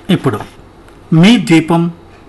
ఇప్పుడు మీ ద్వీపం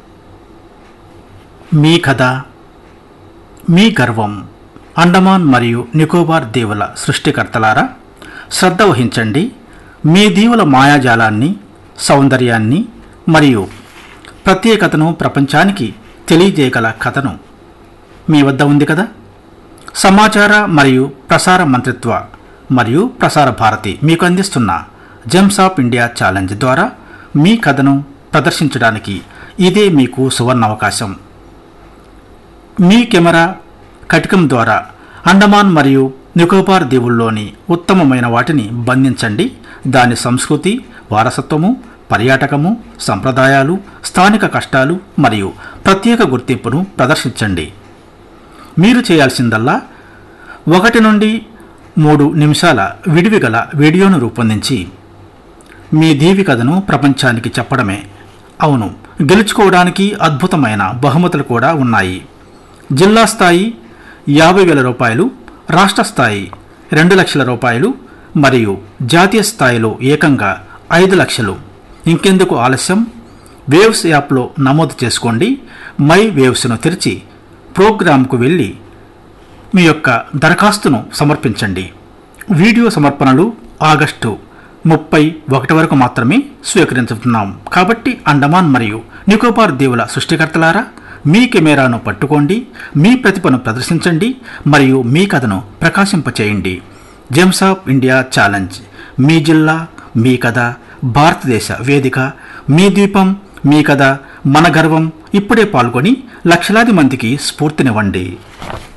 మీ కథ మీ గర్వం అండమాన్ మరియు నికోబార్ దీవుల సృష్టికర్తలారా శ్రద్ధ వహించండి మీ దీవుల మాయాజాలాన్ని సౌందర్యాన్ని మరియు ప్రత్యేకతను ప్రపంచానికి తెలియజేయగల కథను మీ వద్ద ఉంది కదా సమాచార మరియు ప్రసార మంత్రిత్వ మరియు ప్రసార భారతి మీకు అందిస్తున్న జెమ్స్ ఆఫ్ ఇండియా ఛాలెంజ్ ద్వారా మీ కథను ప్రదర్శించడానికి ఇదే మీకు సువర్ణ అవకాశం మీ కెమెరా కటికం ద్వారా అండమాన్ మరియు నికోబార్ దీవుల్లోని ఉత్తమమైన వాటిని బంధించండి దాని సంస్కృతి వారసత్వము పర్యాటకము సంప్రదాయాలు స్థానిక కష్టాలు మరియు ప్రత్యేక గుర్తింపును ప్రదర్శించండి మీరు చేయాల్సిందల్లా ఒకటి నుండి మూడు నిమిషాల విడివి గల వీడియోను రూపొందించి మీ దీవి కథను ప్రపంచానికి చెప్పడమే అవును గెలుచుకోవడానికి అద్భుతమైన బహుమతులు కూడా ఉన్నాయి జిల్లా స్థాయి యాభై వేల రూపాయలు రాష్ట్ర స్థాయి రెండు లక్షల రూపాయలు మరియు జాతీయ స్థాయిలో ఏకంగా ఐదు లక్షలు ఇంకెందుకు ఆలస్యం వేవ్స్ యాప్లో నమోదు చేసుకోండి మై వేవ్స్ను తెరిచి ప్రోగ్రామ్కు వెళ్ళి మీ యొక్క దరఖాస్తును సమర్పించండి వీడియో సమర్పణలు ఆగస్టు ముప్పై ఒకటి వరకు మాత్రమే స్వీకరించుతున్నాం కాబట్టి అండమాన్ మరియు నికోబార్ దీవుల సృష్టికర్తలారా మీ కెమెరాను పట్టుకోండి మీ ప్రతిభను ప్రదర్శించండి మరియు మీ కథను ప్రకాశింపచేయండి జెమ్స్ ఆఫ్ ఇండియా ఛాలెంజ్ మీ జిల్లా మీ కథ భారతదేశ వేదిక మీ ద్వీపం మీ కథ మన గర్వం ఇప్పుడే పాల్గొని లక్షలాది మందికి స్ఫూర్తినివ్వండి